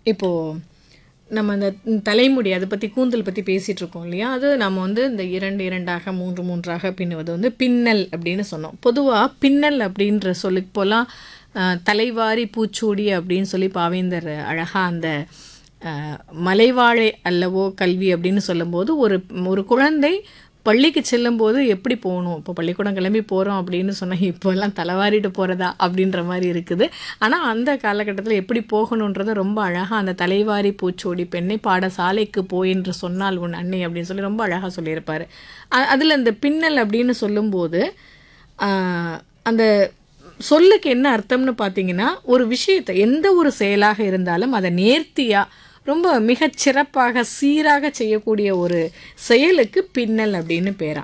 இப்போது நம்ம அந்த தலைமுடி அதை பற்றி கூந்தல் பற்றி பேசிகிட்டு இருக்கோம் இல்லையா அது நம்ம வந்து இந்த இரண்டு இரண்டாக மூன்று மூன்றாக பின்னுவது வந்து பின்னல் அப்படின்னு சொன்னோம் பொதுவாக பின்னல் அப்படின்ற சொல்லுக்கு போலாம் அஹ், தலைவாரி பூச்சூடி அப்படின்னு சொல்லி பாவேந்தர் அழகாக அந்த அஹ், மலைவாழை அல்லவோ கல்வி அப்படின்னு சொல்லும்போது ஒரு ஒரு குழந்தை பள்ளிக்கு செல்லும்போது எப்படி போகணும் இப்போ பள்ளிக்கூடம் கிளம்பி போகிறோம் அப்படின்னு சொன்னால் இப்போல்லாம் தலைவாரிட்டு போகிறதா அப்படின்ற மாதிரி இருக்குது ஆனால் அந்த காலகட்டத்தில் எப்படி போகணுன்றதை ரொம்ப அழகாக அந்த தலைவாரி பூச்சோடி பெண்ணை பாடசாலைக்கு போய் என்று சொன்னால் உன் அன்னை அப்படின்னு சொல்லி ரொம்ப அழகாக சொல்லியிருப்பார் அதில் இந்த பின்னல் அப்படின்னு சொல்லும்போது ஆஹ், அந்த சொல்லுக்கு என்ன அர்த்தம்னு பார்த்தீங்கன்னா ஒரு விஷயத்தை எந்த ஒரு செயலாக இருந்தாலும் அதை நேர்த்தியாக ரொம்ப மிகச் சிறப்பாக சீராக செய்யக்கூடிய ஒரு செயலுக்கு பின்னல் அப்படின்னு பேரா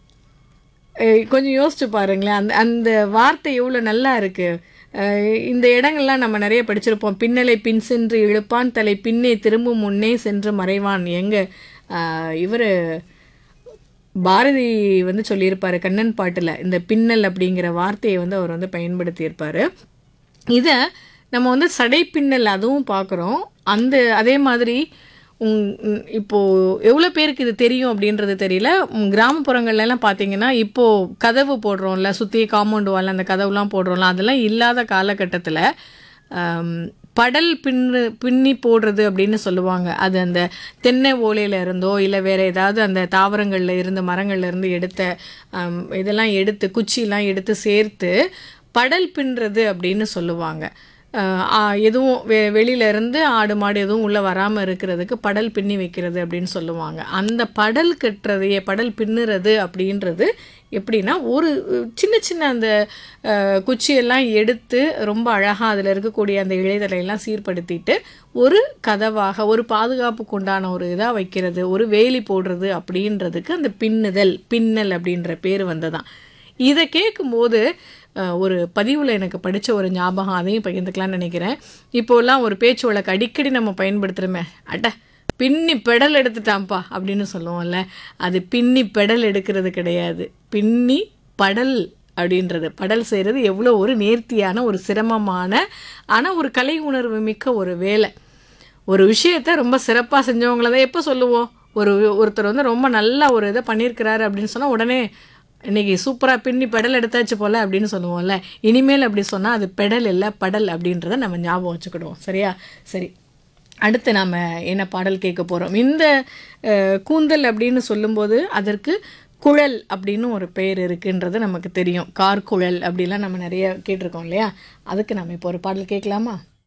அஹ் கொஞ்சம் யோசிச்சு பாருங்களேன் அந்த அந்த வார்த்தை எவ்வளோ நல்லா இருக்கு அஹ் இந்த இடங்கள்லாம் நம்ம நிறைய படிச்சிருப்போம் பின்னலை பின் சென்று இழுப்பான் தலை பின்னே திரும்பும் முன்னே சென்று மறைவான் எங்க இவர் பாரதி வந்து சொல்லியிருப்பாரு கண்ணன் பாட்டில் இந்த பின்னல் அப்படிங்கிற வார்த்தையை வந்து அவர் வந்து பயன்படுத்தியிருப்பாரு இதை நம்ம வந்து சடை பின்னல் அதுவும் பார்க்குறோம் அந்த அதே மாதிரி உங் உம் இப்போ எவ்வளோ பேருக்கு இது தெரியும் அப்படின்றது தெரியல உம் கிராமப்புறங்கள்ல எல்லாம் பார்த்தீங்கன்னா இப்போ கதவு போடுறோம்ல சுற்றி காம்பவுண்ட் வால் அந்த கதவுலாம் போடுறோம்ல அதெல்லாம் இல்லாத காலகட்டத்தில் படல் பின்னு பின்னி போடுறது அப்படின்னு சொல்லுவாங்க அது அந்த தென்னை ஓலையில இருந்தோ இல்லை வேற ஏதாவது அந்த தாவரங்கள்ல இருந்து மரங்கள்ல இருந்து எடுத்த ஆம், இதெல்லாம் எடுத்து குச்சிலாம் எடுத்து சேர்த்து படல் பின்னுறது அப்படின்னு சொல்லுவாங்க அஹ் ஆ, எதுவும் வெ வெளியில இருந்து ஆடு மாடு எதுவும் உள்ளே வராமல் இருக்கிறதுக்கு படல் பின்னி வைக்கிறது அப்படின்னு சொல்லுவாங்க அந்த படல் கட்டுறதையே படல் பின்னுறது அப்படின்றது எப்படின்னா ஒரு சின்ன சின்ன அந்த அஹ், குச்சியெல்லாம் எடுத்து ரொம்ப அழகாக அதில் இருக்கக்கூடிய அந்த இழைதலையெல்லாம் சீர்படுத்திட்டு ஒரு கதவாக ஒரு பாதுகாப்புக்கு உண்டான ஒரு இதாக வைக்கிறது ஒரு வேலி போடுறது அப்படின்றதுக்கு அந்த பின்னுதல் பின்னல் அப்படின்ற பேர் வந்ததான் இதை கேட்கும்போது அஹ், ஒரு பதிவில் எனக்கு படித்த ஒரு ஞாபகம் அதையும் பகிர்ந்துக்கலாம்னு நினைக்கிறேன் இப்போல்லாம் ஒரு பேச்சு வழக்கு அடிக்கடி நம்ம பயன்படுத்துகிறோமே அட பின்னி பெடல் எடுத்துட்டான்ப்பா அப்படின்னு சொல்லுவோம்ல அது பின்னி பெடல் எடுக்கிறது கிடையாது பின்னி படல் அப்படின்றது படல் செய்கிறது எவ்வளோ ஒரு நேர்த்தியான ஒரு சிரமமான ஆனால் ஒரு கலை உணர்வு மிக்க ஒரு வேலை ஒரு விஷயத்த ரொம்ப சிறப்பாக செஞ்சவங்கள தான் எப்போ சொல்லுவோம் ஒரு ஒருத்தர் வந்து ரொம்ப நல்லா ஒரு இதை பண்ணியிருக்கிறாரு அப்படின்னு சொன்னால் உடனே இன்னைக்கு சூப்பராக பின்னி பெடல் எடுத்தாச்சு போல அப்படின்னு சொல்லுவோம்ல இனிமேல் அப்படி சொன்னால் அது பெடல் இல்லை படல் அப்படின்றத நம்ம ஞாபகம் வச்சுக்கிடுவோம் சரியா சரி அடுத்து நாம் என்ன பாடல் கேட்க போகிறோம் இந்த அஹ், கூந்தல் அப்படின்னு சொல்லும்போது அதற்கு குழல் அப்படின்னு ஒரு பெயர் இருக்குன்றது நமக்கு தெரியும் கார்குழல் அப்படிலாம் நம்ம நிறைய கேட்டிருக்கோம் இல்லையா அதுக்கு நம்ம இப்போ ஒரு பாடல் கேட்கலாமா